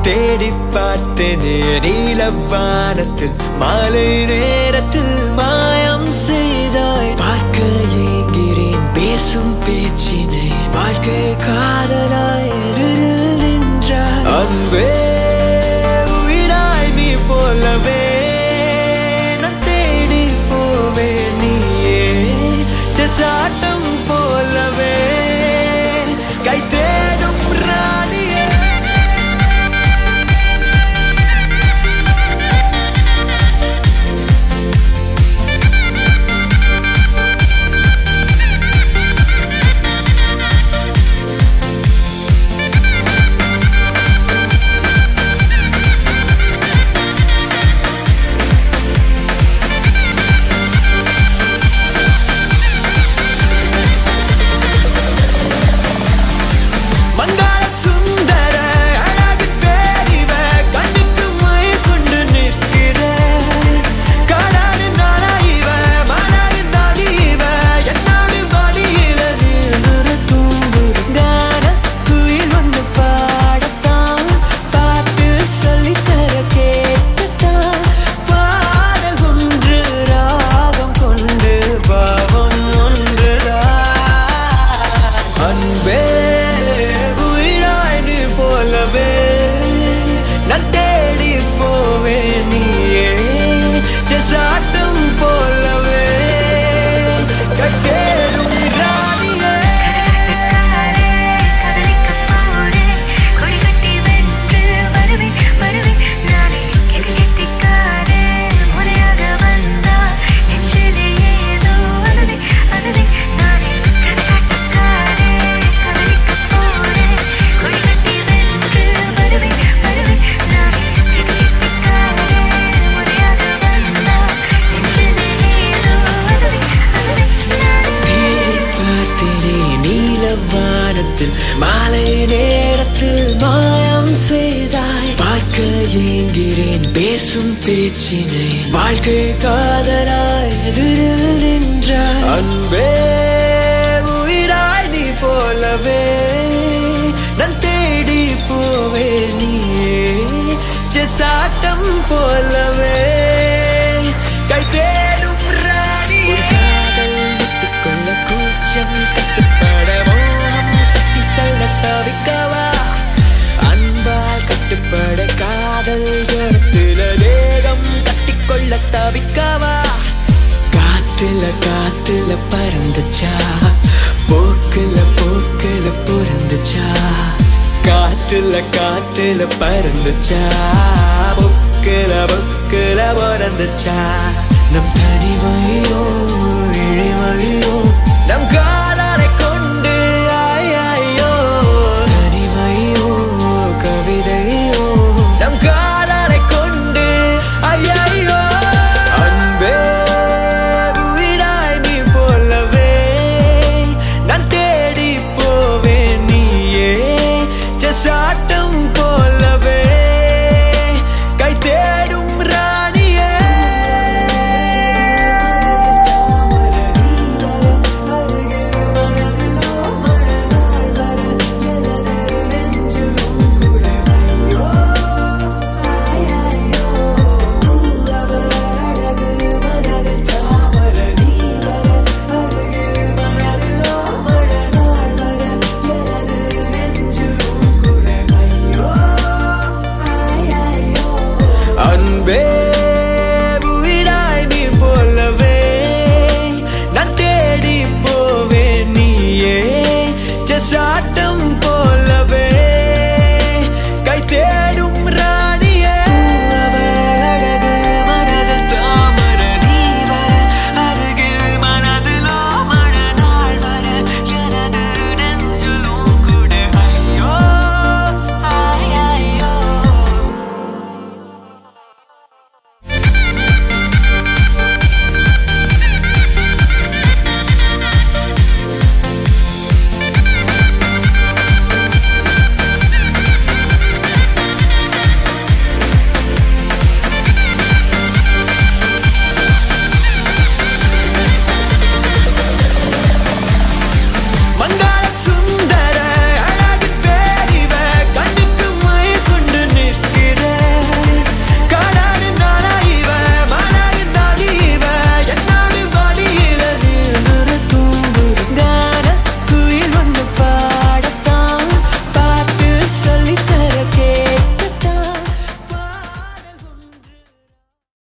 தேடி பார்த்தேனே நீலவானத்தில் மாலை நேரத்தில் மாயம் செய்தாய் பார்க்க ஏங்கிறேன் பேசும் பேச்சினை வாழ்க்கை காதலாய் எதிரில் நின்றாய் அன்பே உயிராய் நீ போலவே நான் தேடி போவேன் நீயே ஜசாட்டம் போலவே கை தேடும் ராணியே மங்காள சுந்தர அழகு பேரிவ கண்ணுக்கு மை கொண்டு நிற்கிற காடாடு நாளாயிவ மானாடு நாதிவ என்னோடு மடியில நின்று தூங்குங்கான குயில் ஒன்று பாடத்தான் பாட்டு சொல்லித்தர கேட்கத்தான் பாடல் ஒன்று ராகம் கொண்டு பாவம் ஒன்றுதான் அன்பே உயிராய் நீ போலவே நான் தேடி போவேன் நீயே ஜசாட்டம் போலவே கட்டேரும் ராணியே கதலிக்கப் போறேன் கொடி கட்டி வென்று வருவேன் வருவேன் நானே கெட்டி கெட்டிக்காரன் முறையாக வந்தால் நெஞ்சிலே ஏதோ அதுவே அதுவே நானே கதலிக்கக்காரன் கதலிக்கப் போறேன் கொடி கட்டி வென்று வருவேன் வருவேன் நானே கெட்டி கெட்டிக்காரன் முறையாக வந்தால் நெஞ்சிலே ஏதோ அதுவே அதுவே நானே தேடி பார்த்தேனே நீல வானத்தில் மாலை நேரத்தில் மாயம் செய்தாய் பார்க்க ஏங்கிறேன் பேசும் பேச்சினை வாழ்க்கை காதலாய் எதிரில் நின்றாய் அன்பே உயிராய் நீ போலவே நான் தேடி போவேன் நீயே ஜெசாட்டம் போலவே கை தேடும் ராணி காதல் விட்டுக்கொள்ள கூச்சம் கட்டுப்பட மோகம் கட்டி செல்ல தவிக்கவா அன்பால் கட்டுப்பட காதல் ஜடத்துல தேகம் கட்டிக்கொள்ள தவிக்கவா காத்துல காத்துல பறந்துச்சா போக்குல போக்குல புறந்துச்சா காத்துல காத்துல பறந்துச்சா பொக்குல பொக்குல பிறந்துச்சா நம் தனிமையோ இழிமையோ